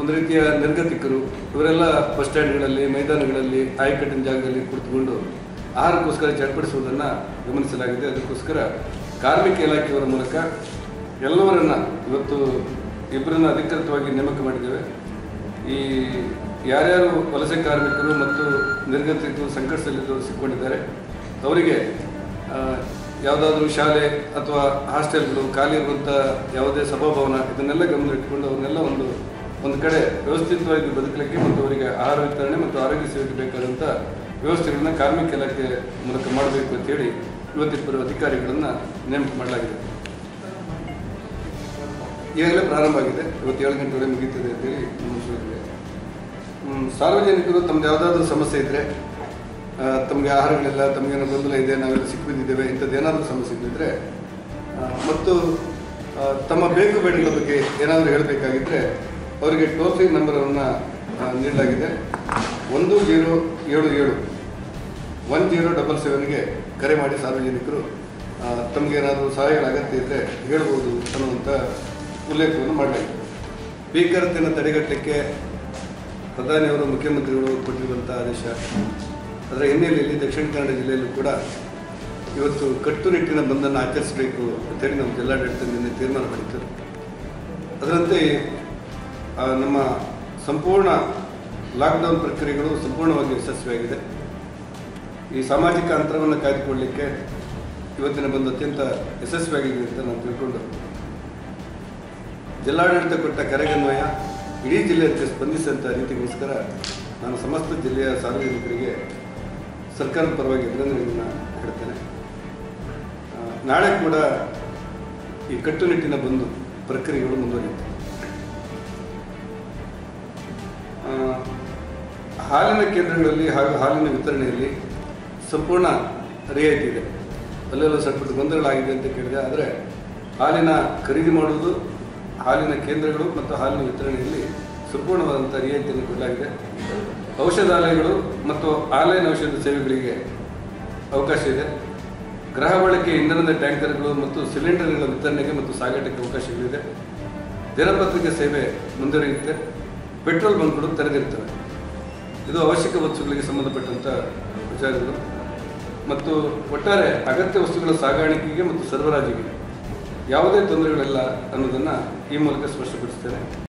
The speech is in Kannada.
ಒಂದು ರೀತಿಯ ನಿರ್ಗತಿಕರು ಇವರೆಲ್ಲ ಬಸ್ ಸ್ಟ್ಯಾಂಡ್ಗಳಲ್ಲಿ ಮೈದಾನಗಳಲ್ಲಿ ಆಯಕಟ್ಟಿನ ಜಾಗದಲ್ಲಿ ಕುಳಿತುಕೊಂಡು ಆಹಾರಕ್ಕೋಸ್ಕರ ಚಡ್ಪಡಿಸುವುದನ್ನು ಗಮನಿಸಲಾಗಿದೆ ಅದಕ್ಕೋಸ್ಕರ ಕಾರ್ಮಿಕ ಇಲಾಖೆಯವರ ಮೂಲಕ ಎಲ್ಲವರನ್ನ ಇವತ್ತು ಇಬ್ಬರನ್ನ ಅಧಿಕೃತವಾಗಿ ನೇಮಕ ಮಾಡಿದ್ದೇವೆ ಈ ಯಾರ್ಯಾರು ವಲಸೆ ಕಾರ್ಮಿಕರು ಮತ್ತು ನಿರ್ಗತಿಕರು ಸಂಕಟದಲ್ಲಿದ್ದವರು ಸಿಕ್ಕೊಂಡಿದ್ದಾರೆ ಅವರಿಗೆ ಆ, ಯಾವುದಾದ್ರೂ ಶಾಲೆ ಅಥವಾ ಹಾಸ್ಟೆಲ್ಗಳು ಖಾಲಿ ಇರುವಂಥ ಯಾವುದೇ ಸಭಾಭವನ ಇದನ್ನೆಲ್ಲ ಗಮನ ಇಟ್ಕೊಂಡು ಅವ್ರನ್ನೆಲ್ಲ ಒಂದು ಒಂದು ಕಡೆ ವ್ಯವಸ್ಥಿತವಾಗಿ ಬದುಕಲಿಕ್ಕೆ ಮತ್ತು ಅವರಿಗೆ ಆಹಾರ ವಿತರಣೆ ಮತ್ತು ಆರೋಗ್ಯ ಸೇವೆಗೆ ಬೇಕಾದಂಥ ವ್ಯವಸ್ಥೆಗಳನ್ನ ಕಾರ್ಮಿಕ ಇಲಾಖೆ ಮೂಲಕ ಮಾಡಬೇಕು ಅಂತೇಳಿ ಇವತ್ತಿಬ್ಬರು ಅಧಿಕಾರಿಗಳನ್ನು ನೇಮಕ ಮಾಡಲಾಗಿದೆ ಈಗಾಗಲೇ ಪ್ರಾರಂಭ ಆಗಿದೆ ಇವತ್ತು ಏಳು ಗಂಟೆವರೆಗೆ ಮುಗೀತದೆ ಅಂತೇಳಿ ಮುಗಿಸಿದೆ ಸಾರ್ವಜನಿಕರು ತಮ್ದು ಯಾವುದಾದ್ರೂ ಸಮಸ್ಯೆ ಇದ್ದರೆ ತಮಗೆ ಆಹಾರಗಳಿಲ್ಲ ತಮಗೇನೋ ಗೊಂದಲ ಇದೆ ನಾವೆಲ್ಲ ಸಿಕ್ಕಿಬಿದ್ದಿದ್ದೇವೆ ಇಂಥದ್ದು ಏನಾದರೂ ಸಮಸ್ಯೆ ಇದ್ದಿದ್ರೆ ಆ, ಮತ್ತು ಆ, ತಮ್ಮ ಬೇಕು ಬೇಡಿಗಳ ಬಗ್ಗೆ ಏನಾದರೂ ಹೇಳಬೇಕಾಗಿದ್ದರೆ ಅವರಿಗೆ ಟೋಲ್ ಫ್ರೀ ನಂಬರನ್ನು ನೀಡಲಾಗಿದೆ ಒಂದು ಜೀರೋ ಏಳು ಏಳು ಒನ್ ಜೀರೋ ಡಬಲ್ ಸೆವೆನ್ಗೆ ಕರೆ ಮಾಡಿ ಸಾರ್ವಜನಿಕರು ಆ, ತಮಗೇನಾದರೂ ಸಹಾಯಗಳ ಅಗತ್ಯ ಇದ್ದರೆ ಹೇಳ್ಬೋದು ಅನ್ನುವಂಥ ಉಲ್ಲೇಖವನ್ನು ಮಾಡಲಾಗಿದೆ ಭೀಕರತೆಯನ್ನು ತಡೆಗಟ್ಟಲಿಕ್ಕೆ ಪ್ರಧಾನಿಯವರು ಮುಖ್ಯಮಂತ್ರಿಗಳು ಕೊಟ್ಟಿರುವಂಥ ಆದೇಶ ಅದರ ಹಿನ್ನೆಲೆಯಲ್ಲಿ ದಕ್ಷಿಣ ಕನ್ನಡ ಜಿಲ್ಲೆಯಲ್ಲೂ ಕೂಡ ಇವತ್ತು ಕಟ್ಟುನಿಟ್ಟಿನ ಬಂದನ್ನು ಆಚರಿಸಬೇಕು ಅಂತೇಳಿ ನಮ್ಮ ಜಿಲ್ಲಾಡಳಿತ ನಿನ್ನೆ ತೀರ್ಮಾನ ಮಾಡಿತ್ತು ಅದರಂತೆ ಆ, ನಮ್ಮ ಸಂಪೂರ್ಣ ಲಾಕ್ಡೌನ್ ಪ್ರಕ್ರಿಯೆಗಳು ಸಂಪೂರ್ಣವಾಗಿ ಯಶಸ್ವಿಯಾಗಿದೆ ಈ ಸಾಮಾಜಿಕ ಅಂತರವನ್ನು ಕಾಯ್ದುಕೊಳ್ಳಲಿಕ್ಕೆ ಇವತ್ತಿನ ಬಂದು ಅತ್ಯಂತ ಯಶಸ್ವಿಯಾಗಿದೆ ಅಂತ ನಾವು ತಿಳ್ಕೊಂಡು ಜಿಲ್ಲಾಡಳಿತ ಕೊಟ್ಟ ಕರೆಗನ್ವಯ ಇಡೀ ಜಿಲ್ಲೆಯಕ್ಕೆ ಸ್ಪಂದಿಸಿದಂಥ ರೀತಿಗೋಸ್ಕರ ನಾನು ಸಮಸ್ತ ಜಿಲ್ಲೆಯ ಸಾರ್ವಜನಿಕರಿಗೆ ಸರ್ಕಾರದ ಪರವಾಗಿ ಅಭಿನಂದನೆಗಳನ್ನು ಹೇಳ್ತೇನೆ ಆ, ನಾಳೆ ಕೂಡ ಈ ಕಟ್ಟುನಿಟ್ಟಿನ ಬಂದು ಪ್ರಕ್ರಿಯೆಗಳು ಮುಂದುವರಿಯುತ್ತೆ ಆ, ಹಾಲಿನ ಕೇಂದ್ರಗಳಲ್ಲಿ ಹಾಗೂ ಹಾಲಿನ ವಿತರಣೆಯಲ್ಲಿ ಸಂಪೂರ್ಣ ರಿಯಾಯಿತಿ ಇದೆ ಅಲ್ಲೆಲ್ಲ ಸ್ವಲ್ಪ ಪುಟ್ಟ ಗೊಂದಲಗಳಾಗಿದೆ ಅಂತ ಕೇಳಿದೆ ಆದರೆ ಹಾಲಿನ ಖರೀದಿ ಮಾಡುವುದು ಹಾಲಿನ ಕೇಂದ್ರಗಳು ಮತ್ತು ಹಾಲಿನ ವಿತರಣೆಯಲ್ಲಿ ಸಂಪೂರ್ಣವಾದಂಥ ರಿಯಾಯಿತಿಯನ್ನು ಕೊಡಲಾಗಿದೆ ಔಷಧಾಲಯಗಳು ಮತ್ತು ಆನ್ಲೈನ್ ಔಷಧ ಸೇವೆಗಳಿಗೆ ಅವಕಾಶ ಇದೆ ಗೃಹ ಬಳಕೆ ಇಂಧನದ ಟ್ಯಾಂಕರ್ಗಳು ಮತ್ತು ಸಿಲಿಂಡರ್ಗಳ ವಿತರಣೆಗೆ ಮತ್ತು ಸಾಗಾಟಕ್ಕೆ ಅವಕಾಶಗಳಿದೆ ದಿನಪತ್ರಿಕೆ ಸೇವೆ ಮುಂದುವರಿಯುತ್ತೆ ಪೆಟ್ರೋಲ್ ಬಂಕ್ಗಳು ತೆರೆದಿರ್ತವೆ ಇದು ಅವಶ್ಯಕ ವಸ್ತುಗಳಿಗೆ ಸಂಬಂಧಪಟ್ಟಂಥ ವಿಚಾರಗಳು ಮತ್ತು ಒಟ್ಟಾರೆ ಅಗತ್ಯ ವಸ್ತುಗಳ ಸಾಗಾಣಿಕೆಗೆ ಮತ್ತು ಸರಬರಾಜಿಗೆ ಯಾವುದೇ ತೊಂದರೆಗಳಿಲ್ಲ ಅನ್ನೋದನ್ನು ಈ ಮೂಲಕ ಸ್ಪಷ್ಟಪಡಿಸ್ತೇನೆ